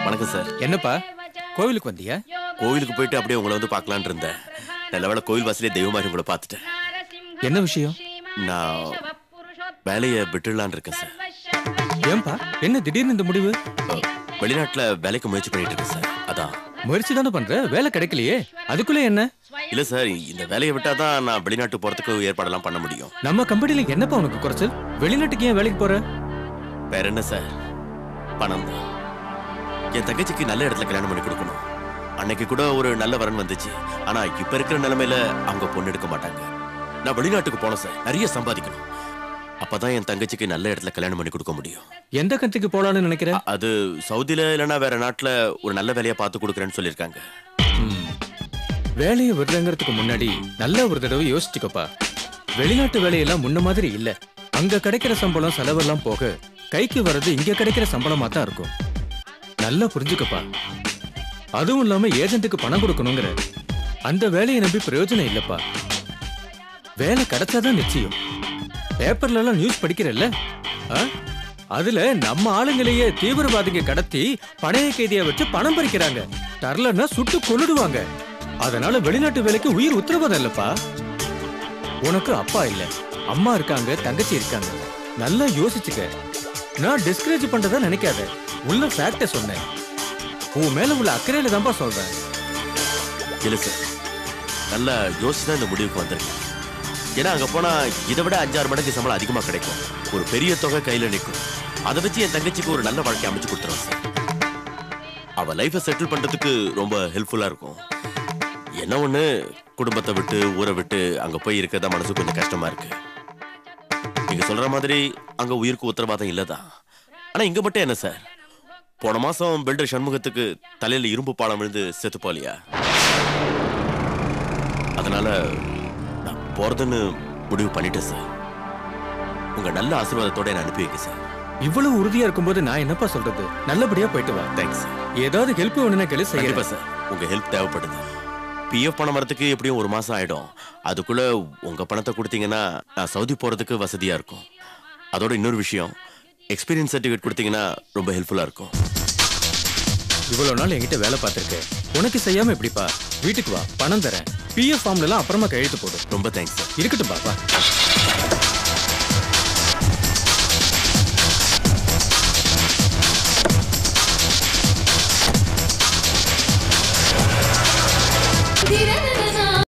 வணக்கம் சார் என்னப்பா கோவிலுக்கு வந்தியா கோவிலுக்கு போயிட்டு அப்படியே உங்களை வந்து பார்க்கலான்னு இருந்தேன் நல்ல வேளை கோவில் வாசலே தெய்வ மாதிரி உங்களை பார்த்துட்டேன் என்ன விஷயம் நான் வேலையை விட்டுடலான்னு இருக்கேன் சார் ஏன்பா என்ன திடீர்னு இந்த முடிவு அஹ், வெளிநாட்டுல வேலைக்கு முயற்சி பண்ணிட்டு இருக்கேன் சார் அதான் முயற்சி தானே பண்ற வேலை கிடைக்கலையே அதுக்குள்ள என்ன இல்ல சார் இந்த வேலையை விட்டாதான் நான் வெளிநாட்டு போறதுக்கு ஏற்பாடெல்லாம் பண்ண முடியும் நம்ம கம்பெனில என்னப்பா உனக்கு குறைச்சல் வெளிநாட்டுக்கு ஏன் வேலைக்கு போற வேற என்ன சார் பணம் தான் என் தங்கச்சிக்கு நல்ல இடத்துல கல்யாணம் பண்ணி கொடுக்கணும் அன்னைக்கு கூட ஒரு நல்ல வரன் வந்துச்சு ஆனா இப்ப இருக்கிற நிலைமையில அவங்க பொண்ணு எடுக்க மாட்டாங்க நான் வெளிநாட்டுக்கு போனேன் சார் நிறைய சம்பாதிக்கணும் அப்பதான் என் தங்கச்சிக்கு நல்ல இடத்துல கல்யாணம் பண்ணி கொடுக்க முடியும் எந்த கண்ட்ரிக்கு போலான்னு நினைக்கிற அ- அது சவுதியில இல்லைன்னா வேற நாட்டுல ஒரு நல்ல வேலையை பார்த்து கொடுக்குறேன்னு சொல்லியிருக்காங்க ம். வேலையை விடுறங்கிறதுக்கு முன்னாடி நல்ல ஒரு தடவை யோசிச்சுக்கப்பா வெளிநாட்டு வேலையெல்லாம் முன்ன மாதிரி இல்ல அங்க கிடைக்கிற சம்பளம் செலவெல்லாம் போக கைக்கு வர்றது இங்க கிடைக்கிற சம்பளமா தான் இருக்கும் நல்லா புரிஞ்சுக்கப்பா அதுவும் இல்லாம ஏஜென்ட்டுக்கு பணம் கொடுக்கணுங்கிற அந்த வேலையை நம்பி பிரயோஜனம் இல்லப்பா வேலை கிடைச்சாதான் நிச்சயம் பேப்பர்ல எல்லாம் நியூஸ் படிக்கிறல்ல ஆ? அதுல நம்ம ஆளுங்களையே தீவிரவாதிங்க கடத்தி பணைய கைதியா வச்சு பணம் பறிக்கிறாங்க தரலன்னா சுட்டு கொன்னுடுவாங்க அதனால வெளிநாட்டு வேலைக்கு உயிர் உத்தரவாதம் இல்லப்பா உனக்கு அப்பா இல்ல அம்மா இருக்காங்க தங்கச்சி இருக்காங்க நல்லா யோசிச்சுக்க நான் டிஸ்கரேஜ் பண்றதா நினைக்காத உள்ள ஃபேக்ட சொன்னேன் உன் மேல உள்ள அக்கறையில தான்ப்பா சொல்றேன் இல்ல சார் நல்லா யோசிச்சு தான் இந்த முடிவுக்கு வந்திருக்கேன் ஏன்னா அங்க போனா இதை விட அஞ்சாறு மடங்கு சம்பளம் அதிகமா கிடைக்கும் ஒரு பெரிய தொகை கையில நிற்கும் அதை வச்சு என் தங்கச்சிக்கு ஒரு நல்ல வாழ்க்கை அமைச்சு கொடுத்துருவேன் சார் அவ லைஃபை செட்டில் பண்றதுக்கு ரொம்ப ஹெல்ப்ஃபுல்லா இருக்கும் என்ன ஒண்ணு குடும்பத்தை விட்டு ஊரை விட்டு அங்க போய் இருக்கிறதா மனசு கொஞ்சம் கஷ்டமா இருக்கு நீங்க சொல்ற மாதிரி அங்க உயிருக்கு உத்தரவாதம் இல்லதான் ஆனா இங்க மட்டும் என்ன சார் போன மாசம் பில்டர் சண்முகத்துக்கு தலையில இரும்பு பாலம் விழுந்து செத்து போலியா அதனால நான் போறதுன்னு முடிவு பண்ணிட்டேன் சார் உங்க நல்ல ஆசீர்வாதத்தோட என்ன அனுப்பி வைக்க சார் இவ்வளவு உறுதியா இருக்கும்போது நான் என்னப்பா சொல்றது நல்லபடியா போயிட்டு வா தேங்க்ஸ் சார் ஏதாவது ஹெல்ப் வேணும்னா கேளு கண்டிப்பா செய்யறேன் சார் உங்க ஹெல்ப் தேவைப்படுது பிஎஃப் பணம் வரதுக்கு எப்படியும் ஒரு மாசம் ஆயிடும் அதுக்குள்ள உங்க பணத்தை கொடுத்தீங்கன்னா நான் சவுதி போறதுக்கு வசதியா இருக்கும் அதோட இன்னொரு விஷயம் எக்ஸ்பீரியன்ஸ் சர்டிஃபிகேட் கொடுத்தீங்கன்னா ரொம்ப ஹெல்ப்ஃபுல்லா இருக்கும் இவ்வளவு நாள் என்கிட்ட வேலை பார்த்திருக்க உனக்கு செய்யாம எப்படிப்பா வீட்டுக்கு வா பணம் தரேன் பிஎஃப் ஃபார்ம்ல எல்லாம் அப்புறமா கையெழுத்து போடு ரொம்ப தேங்க்ஸ் சார் இருக்கட்டும் பாப்பா